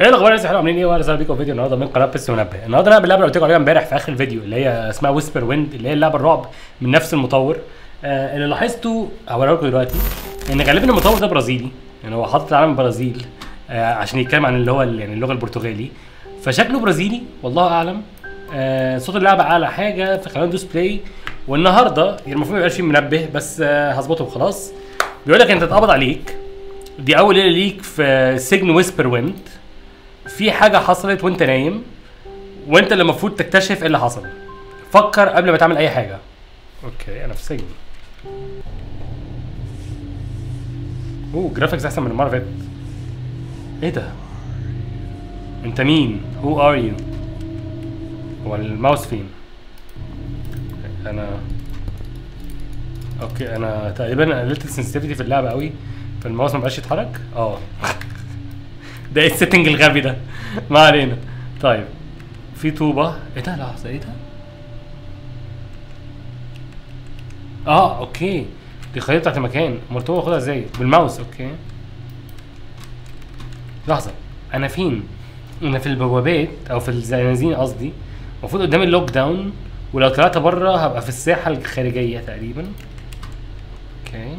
ايه الاخبار يا احنا عاملين ايه واهلا وسهلا بيكم في فيديو النهارده من قناه بس منبه النهارده انا اللعبه اللي قلت لكم عليها امبارح في اخر الفيديو اللي هي اسمها ويسبر ويند اللي هي اللعبه الرعب من نفس المطور آه اللي لاحظته هوريه لكم دلوقتي ان غالبا المطور ده برازيلي يعني هو حاطط علم البرازيل آه عشان يتكلم عن اللي هو ال- يعني اللغه البرتغالي فشكله برازيلي والله اعلم آه صوت اللعبه اعلى حاجه فخلينا ندوس بلاي والنهارده يعني المفروض ما يبقاش فيه منبه بس آه هظبطه وخلاص بيقول لك انت اتقبض عليك دي اول ليله ليك في سجن ويسبر ويند في حاجه حصلت وانت نايم وانت اللي المفروض تكتشف ايه اللي حصل فكر قبل ما تعمل اي حاجه اوكي انا في سجن اوه جرافيكس احسن من المره اللي فاتت ايه ده انت مين هو ار يو هو الماوس فين انا اوكي انا تقريبا قللت السنسيتيفيتي في اللعبه قوي فالماوس ما بقاش يتحرك اه ده ايه السيتنج الغبي ده ما علينا طيب في طوبة ايه ده لحظة ايه ده اه اوكي دي خريطة بتاعت المكان امال الطوبة باخدها ازاي بالماوس اوكي لحظة انا فين انا في البوابات او في الزنازين قصدي المفروض قدامي اللوك داون ولو طلعت بره هبقى في الساحة الخارجية تقريبا اوكي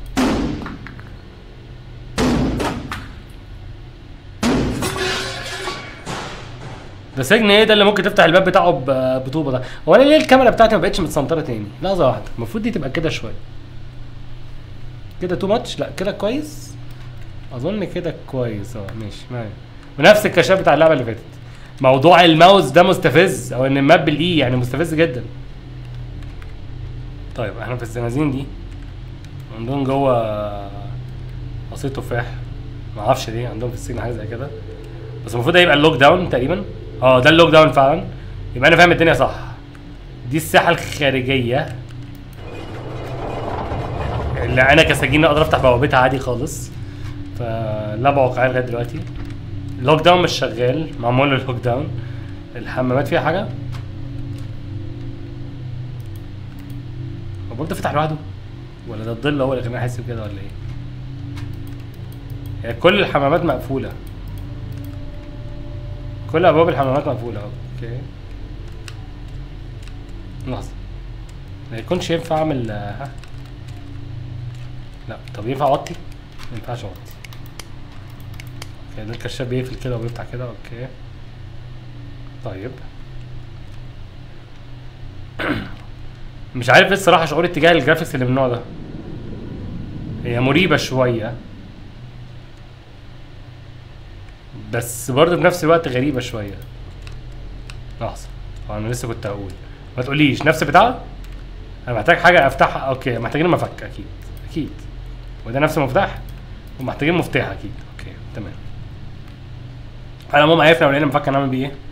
ده سجن ايه ده اللي ممكن تفتح الباب بتاعه ب- بطوبه ده هو انا ليه الكاميرا بتاعتي ما بقتش متسنطره تاني لحظه واحده المفروض دي تبقى كده شويه كده تو ماتش لا كده كويس اظن كده كويس اه ماشي معايا ونفس الكشاف بتاع اللعبه اللي فاتت موضوع الماوس ده مستفز او ان الماب بالاي يعني مستفز جدا طيب احنا في الزنازين دي عندهم جوه عصير تفاح ما اعرفش ليه عندهم في السجن حاجه زي كده بس المفروض ده يبقى اللوك داون تقريبا اه ده اللوك داون فعلا يبقى انا فاهم الدنيا صح دي الساحه الخارجيه اللي انا كسجين اقدر افتح بوابتها عادي خالص فلعبه واقعيه لغايه دلوقتي اللوك داون مش شغال معمول له اللوك داون الحمامات فيها حاجه هو برضه فتح لوحده ولا ده الظل هو اللي خلاني احس بكده ولا ايه هي كل الحمامات مقفوله كل ابواب الحمامات مقفوله اوكي لحظه ما يكونش ينفع اعمل آه، ها لا طب ينفع اوطي ما ينفعش اوطي اوكي ده الكشاف بيقفل كده وبيفتح كده اوكي طيب مش عارف ايه الصراحه شعور اتجاه الجرافيكس اللي من النوع ده هي مريبه شويه بس برضه في نفس الوقت غريبة شوية لحظة هو انا لسه كنت هقول ما تقوليش نفس بتاع انا محتاج حاجة افتحها اوكي محتاجين مفك اكيد اكيد وده نفس المفتاح ومحتاجين مفتاح اكيد اوكي تمام على العموم عرفنا لو لقينا مفك هنعمل بيه ايه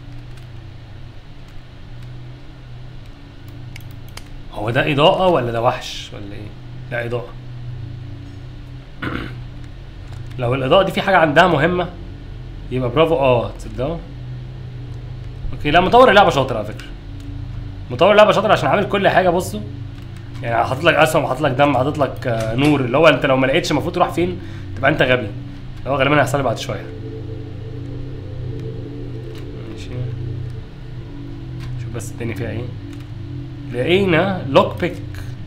هو ده اضاءة ولا ده وحش ولا ايه؟ لا اضاءة لو الاضاءة دي في حاجة عندها مهمة يبقى برافو اه تصدقوا اوكي لا مطور اللعبه شاطر على فكره مطور اللعبه شاطر عشان عامل كل حاجه بصوا يعني حاطط لك اسهم حاطط لك دم حاطط لك آه، نور اللي هو انت لو ما لقيتش المفروض تروح فين تبقى انت غبي اللي هو غالبا هيحصل لي بعد شويه ماشي شوف بس الدنيا فيها ايه لقينا لوك بيك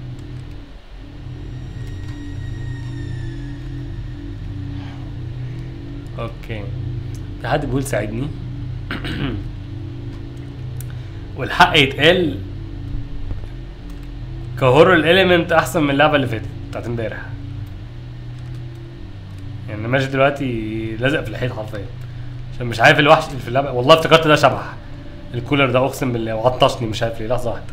اوكي في حد بيقول ساعدني والحق يتقال كهورر الاليمنت احسن من اللعبه اللي فاتت بتاعت امبارح يعني أنا ماشي دلوقتي لازق في الحيط حرفيا عشان مش عارف الوحش اللي في اللعبه والله افتكرت ده شبح الكولر ده اقسم بالله وعطشني مش عارف ليه لحظه واحده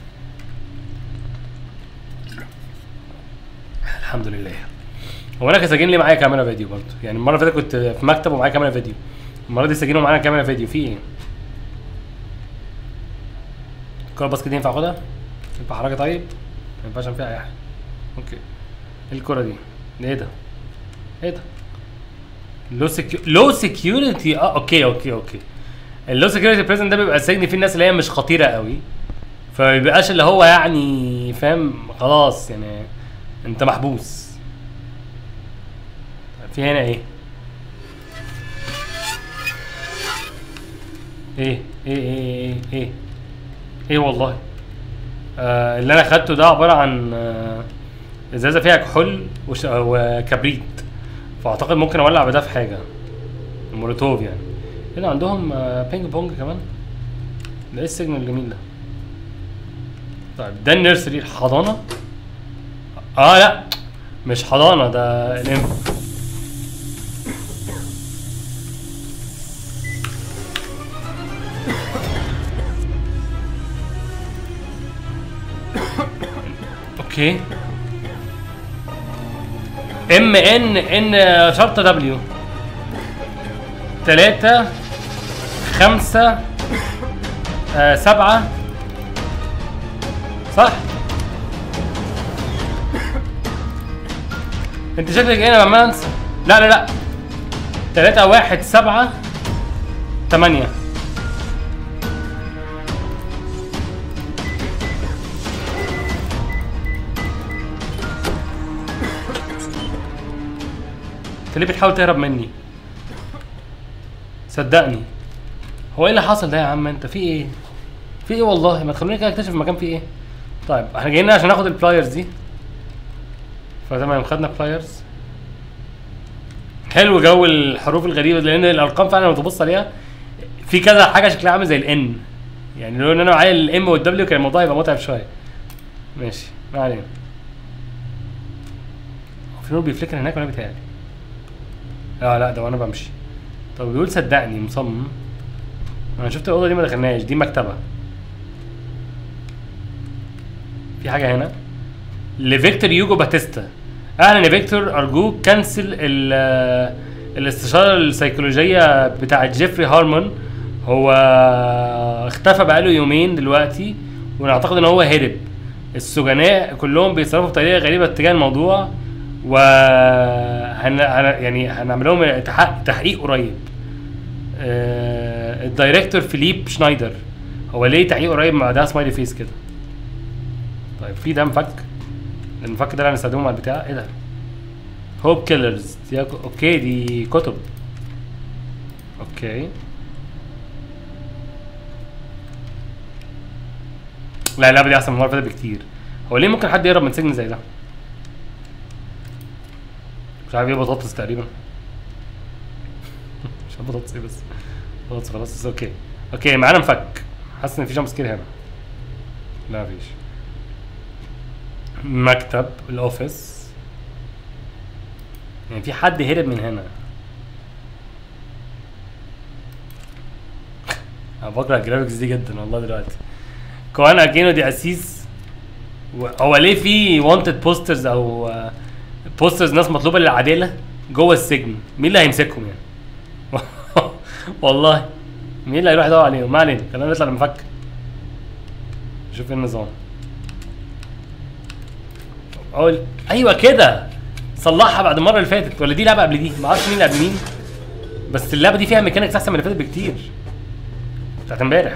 الحمد لله هو انا كسجين ليه معايا كاميرا فيديو برضه يعني المره اللي فاتت كنت في مكتب ومعايا كاميرا فيديو المره دي سجينه معانا كاميرا فيديو في ايه الكوره باسكت ينفع اخدها ينفع حركه طيب ما ينفعش أعمل فيها اي حاجه اوكي ايه الكوره دي ده ايه ده ايه ده لو سكيو لو سكيورتي اه اوكي اوكي اوكي اللو سكيورتي بريزن ده بيبقى سجن فيه الناس اللي هي مش خطيره قوي فما بيبقاش اللي هو يعني فاهم خلاص يعني انت محبوس في هنا ايه ايه ايه ايه ايه ايه ايه والله آه اللي انا خدته ده عباره عن آه ازازه فيها كحول وش... وكبريت فاعتقد ممكن اولع بده في حاجه مولوتوف يعني هنا عندهم آه بينج بونج كمان ده ايه السجن الجميل ده طيب ده النيرسري الحضانه اه لا مش حضانه ده الانف اوكي ام ان ان شرطه دبليو تلاتة خمسة آه سبعة صح انت شكلك ايه انا عمال انسى لا لا لا تلاتة واحد سبعة تمانية انت ليه بتحاول تهرب مني صدقني هو ايه اللي حصل ده يا عم انت في ايه في ايه والله ما تخلوني كده اكتشف المكان فيه ايه طيب احنا جايين عشان ناخد البلايرز دي فتمام خدنا بلايرز حلو جو الحروف الغريبه دي، لان الارقام فعلا لما تبص عليها في كذا حاجه شكلها عامل زي الان يعني لو ان انا معايا الام والدبليو كان الموضوع يبقى متعب شويه ماشي ما علينا هو في نور بيفليكر هناك ولا بيتهيألي اه لا ده وانا بمشي طب بيقول صدقني مصمم انا شفت الاوضه دي ما دخلناش دي مكتبه في حاجه هنا لفيكتور يوجو باتيستا اهلا يا فيكتور ارجوك كنسل ال- الاستشاره السيكولوجيه بتاعت جيفري هارمون هو اختفى بقاله يومين دلوقتي ونعتقد ان هو هرب السجناء كلهم بيتصرفوا بطريقه غريبه تجاه الموضوع و هن... هن... يعني هنعمل لهم تحقيق, تحقيق قريب آه... الدايركتور فيليب شنايدر هو ليه تحقيق قريب مع ده سمايلي فيس كده طيب في ده مفك المفك ده اللي هنستخدمه مع البتاع ايه ده هوب كيلرز دي اوكي دي كتب اوكي لا اللعبه دي احسن من المره اللي فاتت بكتير هو ليه ممكن حد يهرب من سجن زي ده مش عارف ايه بطاطس تقريبا مش عارف بطاطس ايه بس بطاطس خلاص بس اوكي اوكي معانا مفك حاسس ان في جامب سكير هنا لا مفيش مكتب الاوفيس يعني في حد هرب من هنا انا بكره الجرافيكس دي جدا والله دلوقتي كوان اكينو دي اسيس و- هو ليه في وانتد بوسترز او بوسترز ناس مطلوبه للعداله جوه السجن مين اللي هيمسكهم يعني والله مين اللي هيروح يدور عليهم ما علينا خلينا نطلع المفك نشوف ايه النظام اقول ايوه كده صلحها بعد المره اللي فاتت ولا دي لعبه قبل دي ما اعرفش مين اللي قبل مين بس اللعبه دي فيها ميكانيكس احسن من اللي فاتت بكتير بتاعت امبارح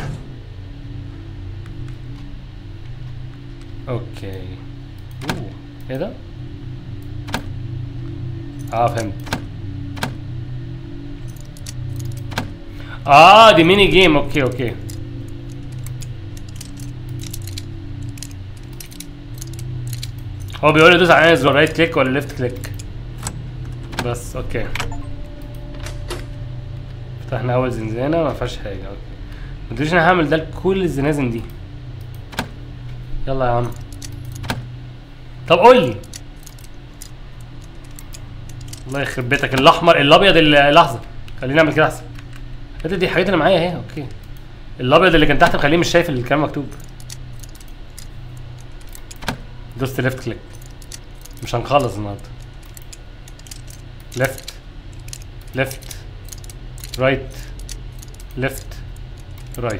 اوكي اوه ايه ده اه فهمت اه دي ميني جيم اوكي اوكي هو بيقول لي دوس على زر رايت كليك ولا ليفت كليك بس اوكي فتحنا اول زنزانه ما فيهاش حاجه اوكي ما تدريش انا هعمل ده لكل الزنازن دي يلا يا عم طب قول لي الله يخرب بيتك الاحمر الابيض اللي لحظه خلينا نعمل كده احسن هات دي الحاجات اللي معايا اهي اوكي الابيض اللي كان تحت مخليه مش شايف الكلام مكتوب دوست ليفت كليك مش هنخلص النهارده ليفت ليفت رايت ليفت رايت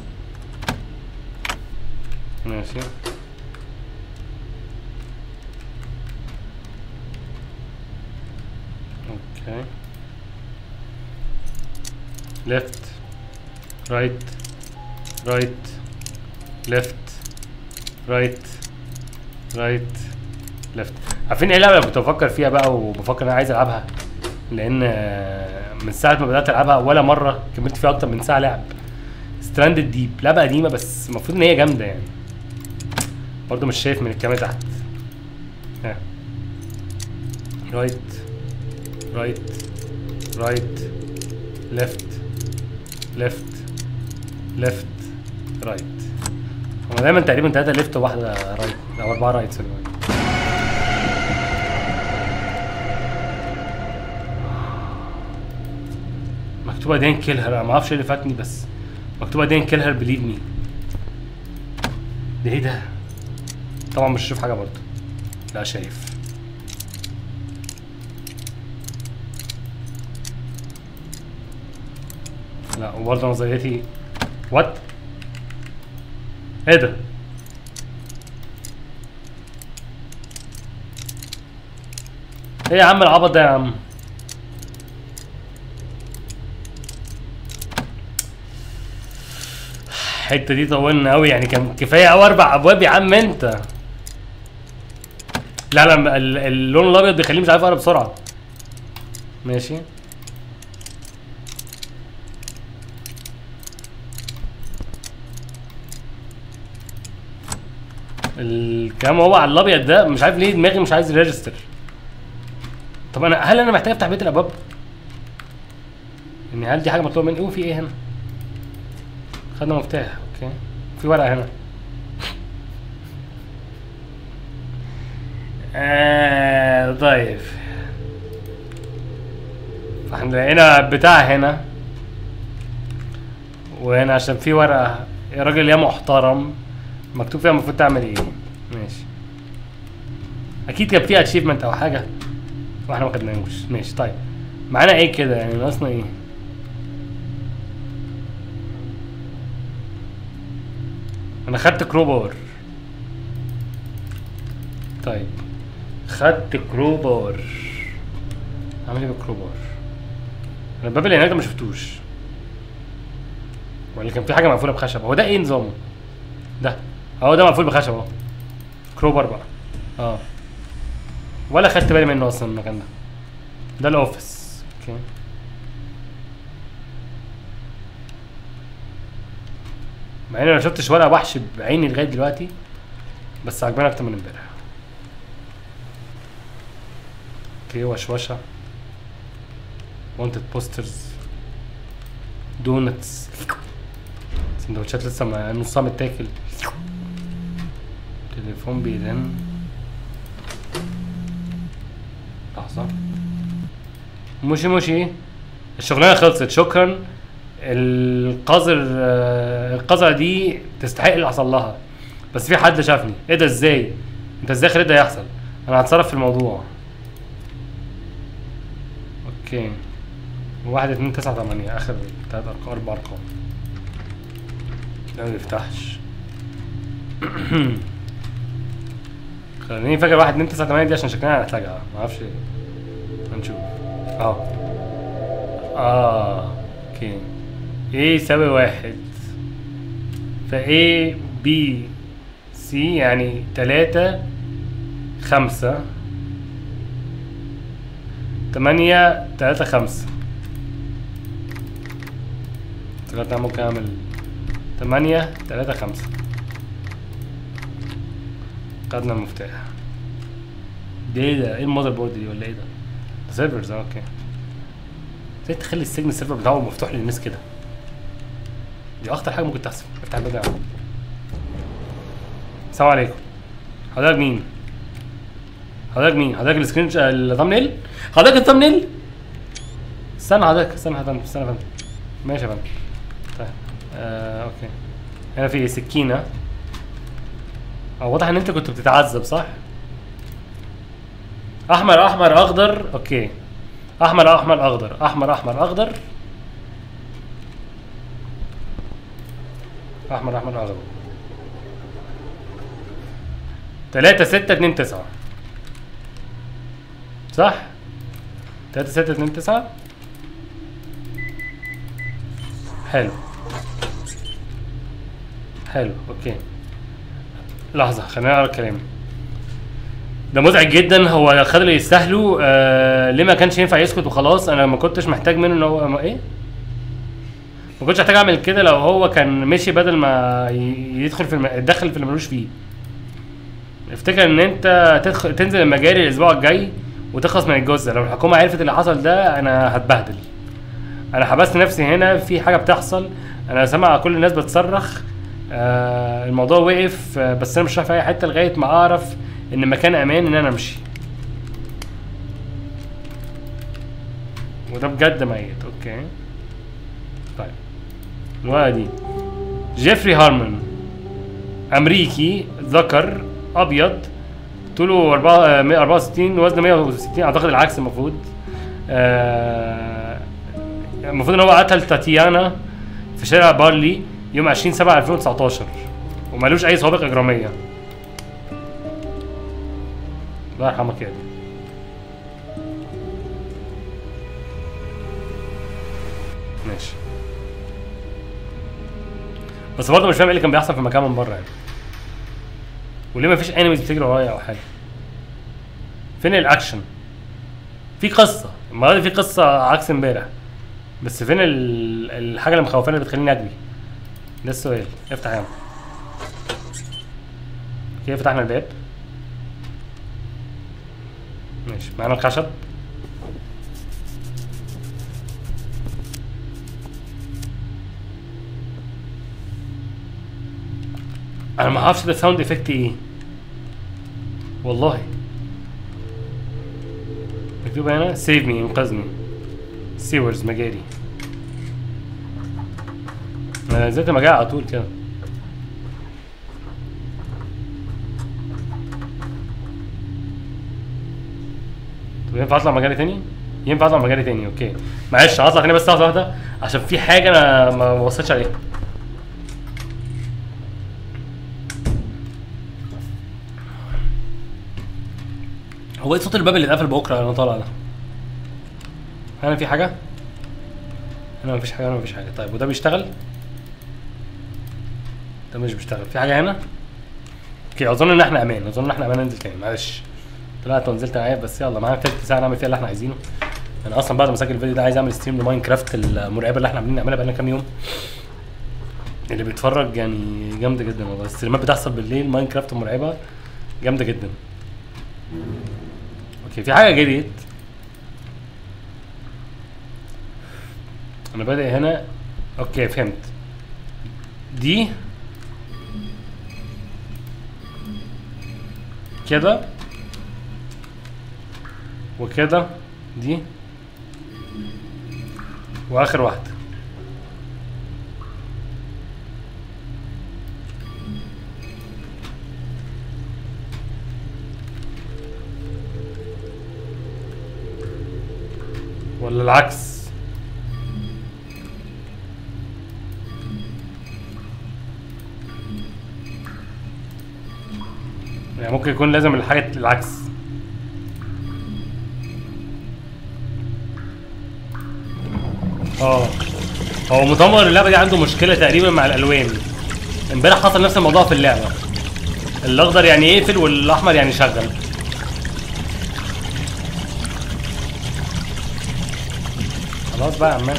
ماشي اوكي ليفت رايت رايت ليفت رايت رايت ليفت عارفين ايه اللعبه اللي كنت بفكر فيها بقى وبفكر ان انا عايز العبها لان آه، من ساعه ما بدات العبها ولا مره كملت فيها اكتر من ساعه لعب ستراندد ديب لعبه قديمه بس المفروض ان هي جامده يعني برضه مش شايف من الكاميرا تحت ها رايت رايت رايت ليفت ليفت ليفت رايت هو دايما تقريبا تلاتة ليفت وواحدة رايت أو أربعة رايت سوري مكتوبة دين كيل هير أنا معرفش ايه اللي فاتني بس مكتوبة دين كيل هير بليف مي ده ايه ده؟ طبعا مش شايف حاجة برضه لا شايف لا وبرضه نظريتي وات ايه ده ايه يا عم العبط ده يا عم الحته دي طولنا قوي يعني كان كفايه قوي اربع ابواب يا عم انت لا لا ال- اللون الابيض بيخليني مش عارف اقرا بسرعه ماشي الكلام هو على الابيض ده مش عارف ليه دماغي مش عايز ريجستر طب انا هل انا محتاج افتح بيت الابواب يعني هل دي حاجه مطلوبه مني وفي ايه هنا خدنا مفتاح اوكي في ورقه هنا آه طيب فاحنا لقينا بتاع هنا وهنا عشان في ورقه يا راجل يا محترم مكتوب فيها المفروض تعمل ايه ماشي اكيد كان فيها اتشيفمنت او حاجه واحنا ما خدناهوش ماشي طيب معانا ايه كده يعني ناقصنا ايه انا خدت كروبار طيب خدت كروبار اعمل ايه بالكروبار انا الباب اللي هناك ده ما شفتوش ولا كان في حاجه مقفوله بخشب هو ده ايه نظامه ده اهو ده مقفول بخشب اهو كروبر بقى اه ولا خدت بالي منه اصلا المكان ده ده الاوفيس اوكي مع اني ما شفتش ولا وحش بعيني لغايه دلوقتي بس عجباني اكتر من امبارح اوكي وشوشه wanted بوسترز دونتس سندوتشات لسه ما نصها متاكل تليفون بيرن لحظة موشي موشي الشغلانة خلصت شكرا القذر آه، القذرة دي تستحق اللي حصل لها بس في حد شافني ايه ده ازاي انت ازاي خليت ده يحصل انا هتصرف في الموضوع اوكي واحد اتنين تسعة تمانية اخر تلات ارقام اربع ارقام لا ما بيفتحش خليني فاكر واحد اتنين تسعة تمانية دي عشان شكلها هنحتاجها معرفش هنشوف اهو اه اوكي ايه يساوي واحد فا A B C يعني تلاتة خمسة تمانية تلاتة خمسة افتكرت أنا ممكن اعمل تمانية تلاتة خمسة خدنا المفتاح ده ايه ده؟ ايه المذر بورد دي ولا ايه ده؟ ده سيرفرز اه اوكي ازاي تخلي السجن السيرفر بتاعه مفتوح للناس كده؟ دي اخطر حاجه ممكن تحصل افتح الباب ده يا عم. السلام عليكم حضرتك مين؟ حضرتك مين؟ حضرتك السكرين الثامنيل؟ حضرتك الثامنيل؟ استنى حضرتك استنى حضرتك استنى يا فندم ماشي يا فندم طيب آه اوكي هنا في سكينة اه واضح ان انت كنت بتتعذب صح؟ احمر احمر اخضر اوكي احمر احمر اخضر احمر احمر اخضر احمر احمر اخضر تلاتة ستة اتنين تسعة صح؟ تلاتة ستة اتنين تسعة حلو حلو اوكي لحظة خلينا نقرا الكلام ده مزعج جدا هو خد اللي يستاهله آه ليه ما كانش ينفع يسكت وخلاص انا ما كنتش محتاج منه ان هو ما ايه ما كنتش محتاج اعمل كده لو هو كان مشي بدل ما ي- يدخل في الم... يتدخل في اللي ملوش فيه افتكر ان انت تدخل تنزل المجاري الاسبوع الجاي وتخلص من الجزء لو الحكومه عرفت اللي حصل ده انا هتبهدل انا حبست نفسي هنا في حاجه بتحصل انا سامع كل الناس بتصرخ آه الموضوع وقف آه بس انا مش رايح في اي حته لغايه ما اعرف ان المكان امان ان انا امشي وده بجد ميت اوكي طيب وادي جيفري هارمون امريكي ذكر ابيض طوله 4 64 وزنه 160 اعتقد العكس المفروض آه، المفروض ان هو قتل تاتيانا في شارع بارلي يوم 20 7 2019 ومالوش اي سوابق اجراميه الله يرحمك يا دي ماشي بس برضه مش فاهم ايه اللي كان بيحصل في المكان من بره يعني وليه مفيش انميز بتجري ورايا او حاجه فين الاكشن في قصه المره دي في قصه عكس امبارح بس فين ال... الحاجه اللي مخوفاني اللي بتخليني اجري ده السؤال افتح يا عم كده فتحنا الباب ماشي معانا الخشب انا ما اعرفش ده ساوند افكت ايه والله مكتوب هنا سيف مي انقذني سيورز مجاري انا نزلت مجال على طول كده طب ينفع اطلع مجالي تاني؟ ينفع اطلع مجالي تاني اوكي معلش هطلع تاني بس لحظه واحده عشان في حاجه انا ما بصيتش عليها هو ايه صوت الباب اللي اتقفل بكره انا طالع ده؟ هنا في حاجه؟ هنا مفيش حاجه هنا مفيش حاجه طيب وده بيشتغل؟ ده مش بيشتغل في حاجه هنا؟ اوكي اظن ان احنا امان اظن ان احنا امان ننزل تاني معلش طلعت ونزلت معايا بس يلا معانا تلت ساعه نعمل فيها اللي احنا عايزينه انا اصلا بعد ما اسجل الفيديو ده عايز اعمل ستريم لماينكرافت المرعبه اللي احنا عاملين نعملها بقالنا كام يوم اللي بيتفرج يعني جامده جدا والله الستريمات بتحصل بالليل ماينكرافت مرعبه جامده جدا اوكي في حاجه جديد انا بادئ هنا اوكي فهمت دي كده وكده دي واخر واحده ولا العكس يعني ممكن يكون لازم الحاجة العكس اه هو مطور اللعبة دي عنده مشكلة تقريبا مع الألوان امبارح حصل نفس الموضوع في اللعبة الأخضر يعني يقفل والأحمر يعني يشغل خلاص بقى يا عمان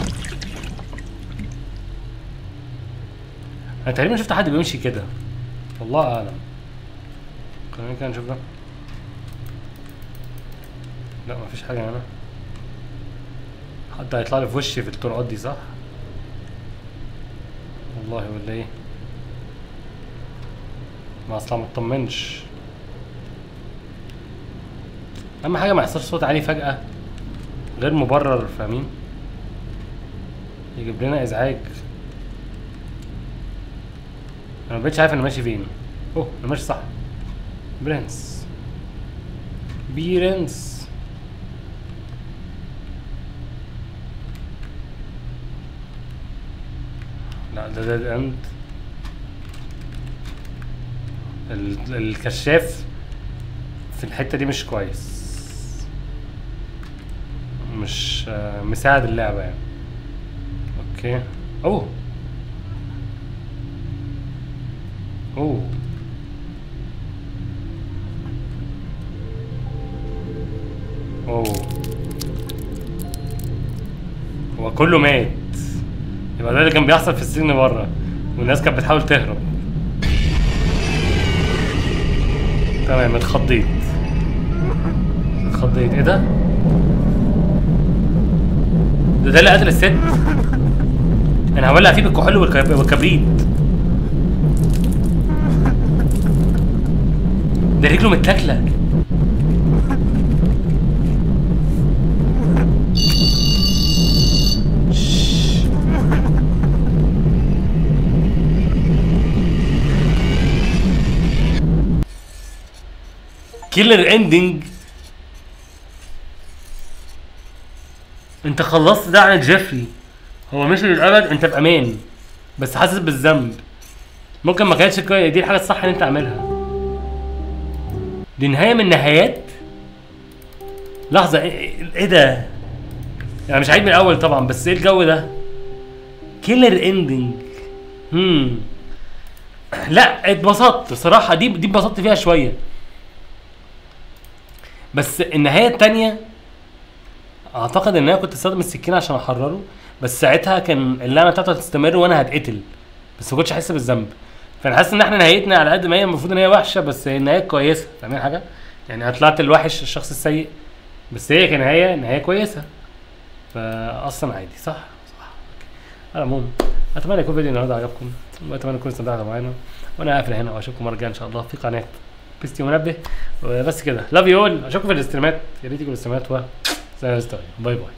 انا تقريبا شفت حد بيمشي كده والله اعلم خلينا كده نشوف ده لا مفيش حاجه هنا حد هيطلع لي في وشي في الطرقات دي صح والله ولا ايه ما اصلا مطمنش اهم حاجه ما يحصلش صوت عالي فجاه غير مبرر فاهمين يجيب لنا ازعاج انا مبقتش عارف انا ماشي فين اوه انا ماشي صح برنس بيرنس لا ده ديد اند ال- الكشاف في الحتة دي مش كويس مش آه، مساعد اللعبة يعني اوكي اوه اوه اوه هو كله مات يبقى ده اللي كان بيحصل في السجن بره والناس كانت بتحاول تهرب تمام اتخضيت اتخضيت ايه ده؟ ده ده اللي قتل الست انا هولع فيه بالكحول والكب- والكبريت ده رجله متاكله كيلر اندنج انت خلصت ده عن جيفري هو مش للابد انت بامان بس حاسس بالذنب ممكن ما كانتش كوي- دي الحاجه الصح اللي انت عاملها دي نهايه من نهايات لحظه ايه, إيه ده يعني مش عيد من الاول طبعا بس ايه الجو ده كيلر اندنج هم لا اتبسطت صراحه دي دي اتبسطت فيها شويه بس النهايه التانية اعتقد ان انا كنت استخدم السكينه عشان احرره بس ساعتها كان اللعنه بتاعته هتستمر وانا هتقتل بس ما كنتش احس بالذنب فانا حاسس ان احنا نهايتنا على قد ما هي المفروض ان هي وحشه بس هي النهايه كويسه فاهمين حاجه؟ يعني انا طلعت الوحش الشخص السيء بس هي كنهايه نهايه كويسه فاصلا عادي صح؟ صح على العموم اتمنى يكون فيديو النهارده عجبكم واتمنى تكونوا استمتعتوا معانا وانا قافل هنا واشوفكم مره جايه ان شاء الله في قناه بيستي منبه وبس كده لاف يو اول اشوفكم في الاستريمات يا ريت تيجوا الاستريمات و باي باي